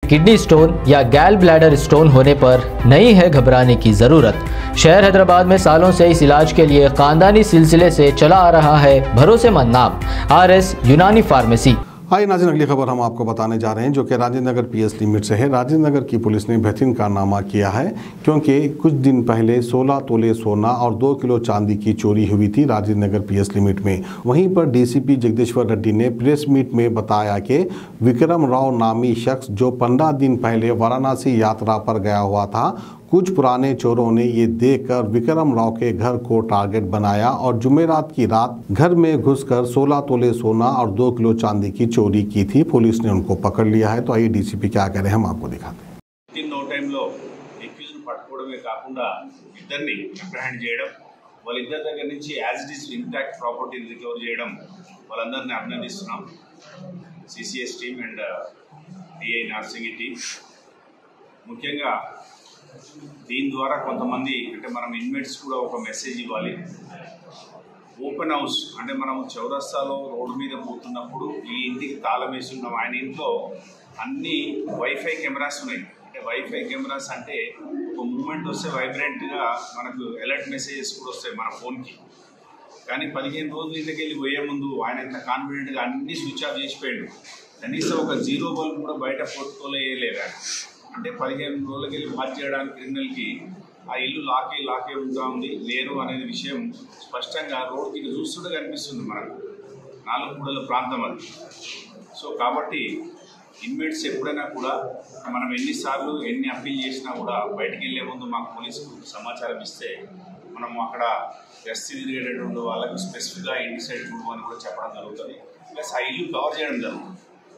kidney stone या गैल bladder stone होने पर नहीं है घबराने की ज़रूरत शहर हैदराबाद में सालों से इस इलाज के लिए खानदानी सिलसिले से चला आ रहा है भरोसेमंद नाम आर एस यूनानी फार्मेसी आइए नाजिन अगली खबर हम आपको बताने जा रहे हैं जो कि राजेंद्र नगर पीएस लिमिट से है राजेंद्र नगर की पुलिस ने बेहतरीन कारनामा किया है क्योंकि कुछ दिन पहले 16 तोले सोना और 2 किलो चांदी की चोरी हुई थी राजेंद्र नगर पीएस लिमिट में वहीं पर डीसीपी जगदीश्वर रेड्डी ने प्रेस मीट में बताया कि विक्रम राव नामी शख्स जो पंद्रह दिन पहले वाराणसी यात्रा पर गया हुआ था कुछ पुराने चोरों ने ये देखकर विक्रम राव के घर को टारगेट बनाया और जुमेरात की रात घर में घुसकर 16 तोले सोना और 2 किलो चांदी की चोरी की थी पुलिस ने उनको पकड़ लिया है तो आइए डीसीपी क्या कह रहे हैं हम आपको दिखाते हैं విత్ ఇన్ నో టైంలో ఎక్యూజ్ను పట్టుకోవడమే కాకుండా ఇద్దరిని అప్రహెండ్ చేయడం వాళ్ళిద్దరి దగ్గర నుంచి యాజ్ ఇట్ ఈస్ ఇంటాక్ట్ ప్రాపర్టీని రికవర్ చేయడం వాళ్ళందరినీ అభినందిస్తున్నాం CCS team and DI Narsingi team ముఖ్యంగా దీని ద్వారా కొంతమంది అంటే మనం ఇన్మేట్స్ కూడా ఒక మెసేజ్ ఇవ్వాలి ఓపెన్ హౌస్ అంటే మనం చౌరస్తాలో రోడ్డు మీద పోతున్నప్పుడు ఈ ఇంటికి తాళం వేసి ఉన్నాం ఆయన ఇంట్లో అన్ని వైఫై కెమెరాస్ ఉన్నాయి అంటే వైఫై కెమెరాస్ అంటే ఒక మూమెంట్ వస్తే వైబ్రెంట్గా మనకు అలర్ట్ మెసేజెస్ కూడా వస్తాయి మన ఫోన్కి కానీ పదిహేను రోజుల ఇంటికి వెళ్ళి పోయే ముందు ఆయన ఎంత కాన్ఫిడెంట్గా అన్ని స్విచ్ ఆఫ్ చేసిపోయాడు కనీసం ఒక జీరో బల్బ్ కూడా బయట ఫోటోలో వేయలేదు ఆయన అంటే పదిహేను రోజులకి వెళ్ళి మార్చి చేయడానికి క్రిమినల్కి ఆ ఇల్లు లాకే లాకే ఉంటా ఉంది లేరు అనేది విషయం స్పష్టంగా రోడ్డుకి చూస్తుంటే కనిపిస్తుంది మనకు నాలుగు కూడల ప్రాంతం అది సో కాబట్టి ఇన్మేట్స్ ఎప్పుడైనా కూడా మనం ఎన్నిసార్లు ఎన్ని అప్పీల్ చేసినా కూడా బయటికి వెళ్ళే ముందు మాకు పోలీసుకు సమాచారం ఇస్తే మనం అక్కడ గస్తీ తిరిగేటటువంటి వాళ్ళకి స్పెసిఫిక్గా ఇంటి సైడ్ చూడమని కూడా చెప్పడం జరుగుతుంది ప్లస్ ఆ ఇల్లు కవర్ చేయడం జరుగుతుంది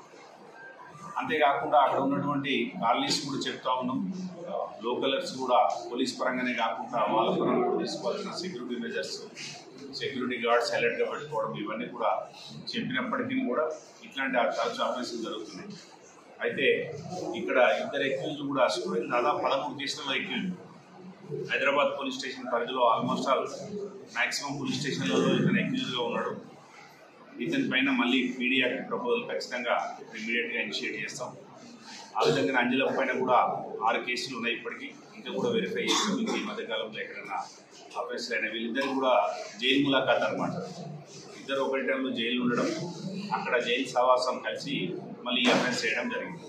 అంతేకాకుండా అక్కడ ఉన్నటువంటి కాలనీస్ కూడా చెప్తా ఉన్నాం లోకలర్స్ కూడా పోలీస్ పరంగానే కాకుండా వాళ్ళ పరంగా కూడా తీసుకోవాల్సిన సెక్యూరిటీ మెజర్స్ సెక్యూరిటీ గార్డ్స్ అలర్ట్గా పెట్టుకోవడం ఇవన్నీ కూడా చెప్పినప్పటికీ కూడా ఇట్లాంటి తరచు ఆపరేషన్ జరుగుతున్నాయి అయితే ఇక్కడ ఇద్దరు ఎక్యూజ్ కూడా స్టూడెంట్ దాదాపు పదమూడు కేసులలో ఎక్యూజ్ హైదరాబాద్ పోలీస్ స్టేషన్ పరిధిలో ఆల్మోస్ట్ ఆల్ మ్యాక్సిమం పోలీస్ స్టేషన్లలో ఇతను ఎక్యూజ్గా ఉన్నాడు ఇతని పైన మళ్ళీ పీడీ యాక్ట్ ప్రపోజల్ ఖచ్చితంగా ఇమీడియట్గా ఇనిషియేట్ చేస్తాం ఆ విధంగా అంజల పైన కూడా ఆరు కేసులు ఉన్నాయి ఇప్పటికీ ఇంకా కూడా వెరిఫై చేస్తాం ఇంకా ఈ మధ్యకాలంలో ఎక్కడైనా ఆఫీసులు అయినా వీళ్ళిద్దరు కూడా జైలు ములాఖాత్ అనమాట ఇద్దరు ఒకటి టైంలో జైలు ఉండడం అక్కడ జైలు సహవాసం కలిసి మళ్ళీ ఈ అఫెన్స్ చేయడం జరిగింది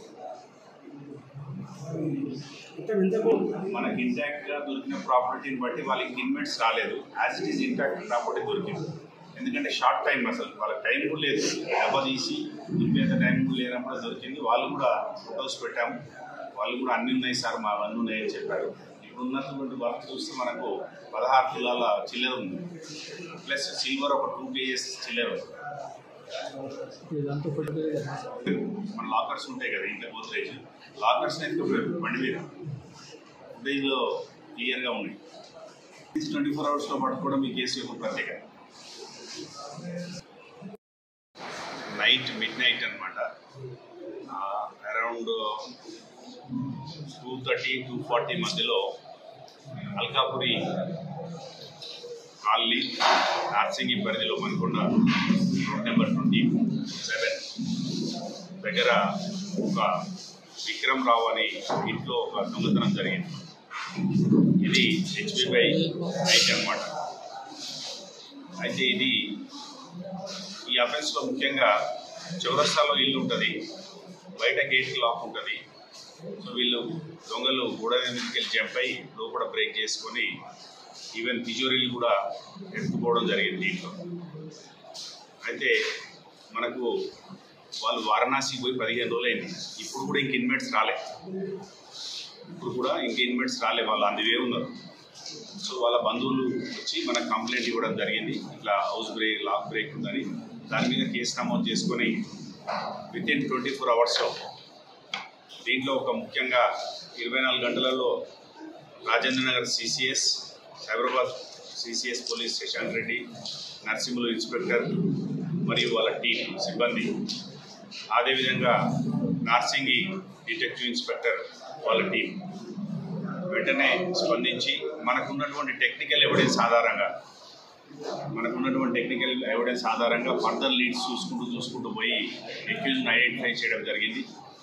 మనకి ఇంటాక్ట్ గా దొరికిన ప్రాపర్టీని బట్టి వాళ్ళకి ఇన్వెంట్స్ రాలేదు as it is intact property దొరికింది ఎందుకంటే షార్ట్ టైం అసలు వాళ్ళకి టైం కూడా లేదు డబ్బా తీసి ఇంపేంత టైం కూడా లేనప్పుడు దొరికింది వాళ్ళు కూడా ఫొటోస్ పెట్టాము వాళ్ళు కూడా అన్ని ఉన్నాయి సార్ మా అవన్నీ ఉన్నాయని చెప్పారు ఇప్పుడు ఉన్నటువంటి వర్క్ చూస్తే మనకు పదహారు తులాల చిల్లర ఉంది ప్లస్ సిల్వర్ ఒక టూ కేజెస్ చిల్లర ఉంది మన లాకర్స్ ఉంటాయి కదా ఇంట్లో గోద్రేజ్ లాకర్స్ ఎత్తుకోలేదు బండి మీద ఫుటేజ్లో క్లియర్గా ఉన్నాయి ట్వంటీ ఫోర్ అవర్స్లో పట్టుకోవడం ఈ కేసు యొక్క ప్రత్యేకత నైట్ మిడ్ నైట్ అనమాట around two thirty two forty మధ్యలో అల్కాపురి కాలనీ నార్సింగి పరిధిలో మనకున్న రోడ్ నెంబర్ ట్వంటీ సెవెన్ దగ్గర ఒక విక్రమ్ రావు అని ఇంట్లో ఒక దొంగతనం జరిగింది ఇది హెచ్పిబై నైట్ అనమాట అయితే ఇది ఈ అఫెన్స్లో ముఖ్యంగా చౌరస్తాలో ఇల్లు ఉంటుంది బయట గేట్ లాక్ ఉంటుంది సో వీళ్ళు దొంగలు గోడ మీదకి వెళ్ళి జంప్ అయి లోపల బ్రేక్ చేసుకొని ఈవెన్ తిజోరీలు కూడా ఎత్తుకోవడం జరిగింది దీంట్లో అయితే మనకు వాళ్ళు వారణాసి పోయి పదిహేను రోజులు అయింది ఇప్పుడు కూడా ఇంక ఇన్వెంట్స్ రాలే ఇప్పుడు కూడా ఇంక ఇన్వెంట్స్ రాలే వాళ్ళు అందువే ఉన్నారు సో వాళ్ళ బంధువులు వచ్చి మనకు కంప్లైంట్ ఇవ్వడం జరిగింది ఇట్లా హౌస్ బ్రేక్ లాక్ బ్రేక్ ఉందని దాని మీద కేసు నమోదు చేసుకొని విత్ ఇన్ ట్వంటీ ఫోర్ అవర్స్లో దీంట్లో ఒక ముఖ్యంగా ఇరవై నాలుగు గంటలలో Rajendra Nagar CCS Cyberabad CCS police station Reddy Narsimhulu inspector మరియు వాళ్ళ టీం సిబ్బంది అదేవిధంగా నార్సింగి డిటెక్టివ్ ఇన్స్పెక్టర్ వాళ్ళ టీం వెంటనే స్పందించి మనకున్నటువంటి టెక్నికల్ ఎవిడెన్స్ ఆధారంగా మనకున్నటువంటి టెక్నికల్ ఎవిడెన్స్ ఆధారంగా ఫర్దర్ లీడ్స్ చూసుకుంటూ చూసుకుంటూ పోయి ఎక్యూజ్ని ఐడెంటిఫై చేయడం జరిగింది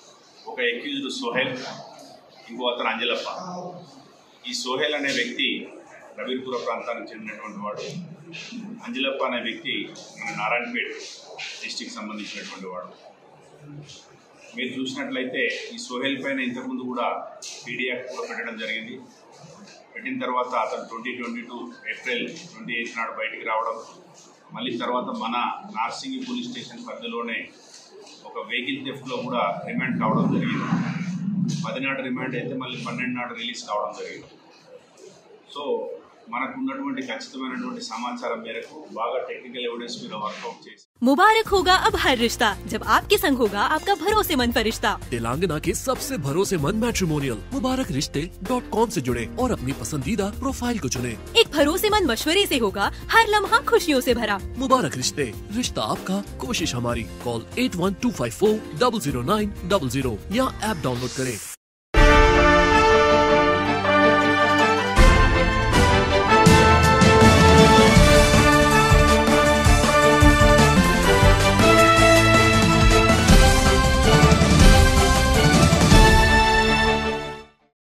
ఒక ఎక్యూజ్డ్ సోహెల్ ఇంకో అతను అంజలప్ప ఈ సోహెల్ అనే వ్యక్తి రవీర్పుర ప్రాంతానికి చెందినటువంటి వాడు అంజలప్ప అనే వ్యక్తి మన నారాయణపేట్ డిస్టిక్ సంబంధించినటువంటి వాడు మీరు చూసినట్లయితే ఈ సోహెల్ పైన ఇంతకుముందు కూడా పీడియాక్ కూడా పెట్టడం జరిగింది పెట్టిన తర్వాత అతను twenty twenty two April twenty eighth నాడు బయటికి రావడం మళ్ళీ తర్వాత మన నార్సింగి పోలీస్ స్టేషన్ పరిధిలోనే ఒక వెహికల్ థెఫ్ట్లో కూడా రిమాండ్ కావడం జరిగింది పది నాడు రిమాండ్ అయితే మళ్ళీ పన్నెండు నాడు రిలీజ్ కావడం జరిగింది సో మనకు ఉన్నటువంటి ఖచ్చితమైనటువంటి సమాచారం మేరకు బాగా టెక్నికల్ ఎవిడెన్స్ మీద వర్కౌట్ చేసి मुबारक होगा अब हर रिश्ता जब आपके संग होगा आपका भरोसेमंद फरिश्ता तेलंगाना के सबसे भरोसेमंद मैट्रिमोनियल मुबारक रिश्ते डॉट कॉम ऐसी जुड़े और अपनी पसंदीदा प्रोफाइल को चुने एक भरोसेमंद मशवरे से होगा हर लम्हा खुशियों से भरा मुबारक रिश्ते रिश्ता आपका कोशिश हमारी call eight one two five four double zero nine double zero या ऐप डाउनलोड करें